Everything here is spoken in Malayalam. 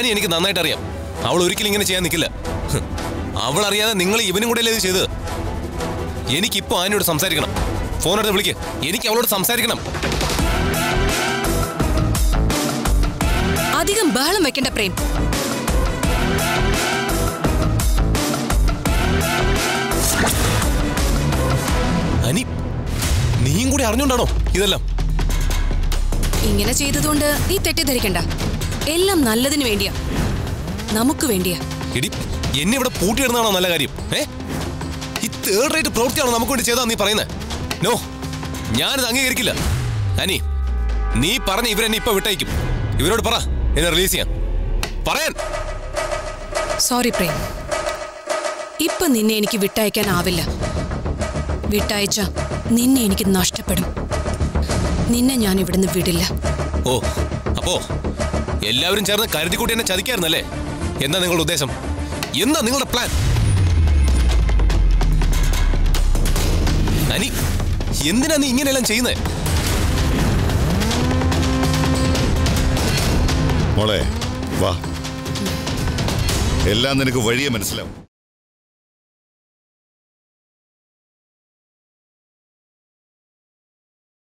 ആനി എനിക്ക് നന്നായിട്ട് അറിയാം അവൾ ഒരിക്കലും ഇങ്ങനെ ചെയ്യാൻ നിൽക്കില്ല ഹ്. അവൾ അറിയാതെ നിങ്ങൾ ഇവനും കൂടെ അല്ലേ ഇത് ചെയ്തത് എനിക്കിപ്പോ ആനിയോട് സംസാരിക്കണം ഫോൺ എടുത്ത് വിളിക്ക് എനിക്ക് അവളോട് സംസാരിക്കണം അധികം ബഹളം വെക്കണ്ട പ്രേം അനി നീയും കൂടി അറിഞ്ഞോണ്ടാണോ ഇതെല്ലാം ഇങ്ങനെ ചെയ്തതുകൊണ്ട് നീ തെറ്റിദ്ധരിക്കണ്ട എല്ലാം നല്ലതിന് വേണ്ടിയാ നമുക്ക് വേണ്ടിയാ ഇടി എന്നെ ഇവിടെ പൂട്ടിയിടുന്നതാണോ നല്ല കാര്യം ഏ ഈ തേർഡ് റേറ്റ് പ്രവൃത്തിയാണോ നമുക്ക് വേണ്ടി ചെയ്താ നീ പറയുന്നത് നോ ഞാനിത് അംഗീകരിക്കില്ല അനി നീ പറഞ്ഞ ഇവരെന്നെ ഇപ്പൊ വിട്ടയക്കും ഇവരോട് പറ എന്നെ റിലീസ് ചെയ്യാൻ പറയാൻ സോറി പ്രേം ഇപ്പൊ നിന്നെ എനിക്ക് വിട്ടയക്കാനാവില്ല വിട്ടയച്ച നിന്നെ എനിക്ക് നഷ്ടപ്പെടും നിന്നെ ഞാൻ ഇവിടുന്ന് വിടില്ല ഓ അപ്പോ എല്ലാവരും ചേർന്ന് കരുതിക്കൂട്ടി എന്നെ ചതിക്കായിരുന്നല്ലേ എന്താ നിങ്ങളുടെ ഉദ്ദേശം എന്താ നിങ്ങളുടെ പ്ലാൻ അനി എന്തിനാ നീ ഇങ്ങനെയെല്ലാം ചെയ്യുന്നത് മോളെ വാ എല്ലാം നിനക്ക് വഴിയെ മനസ്സിലാവും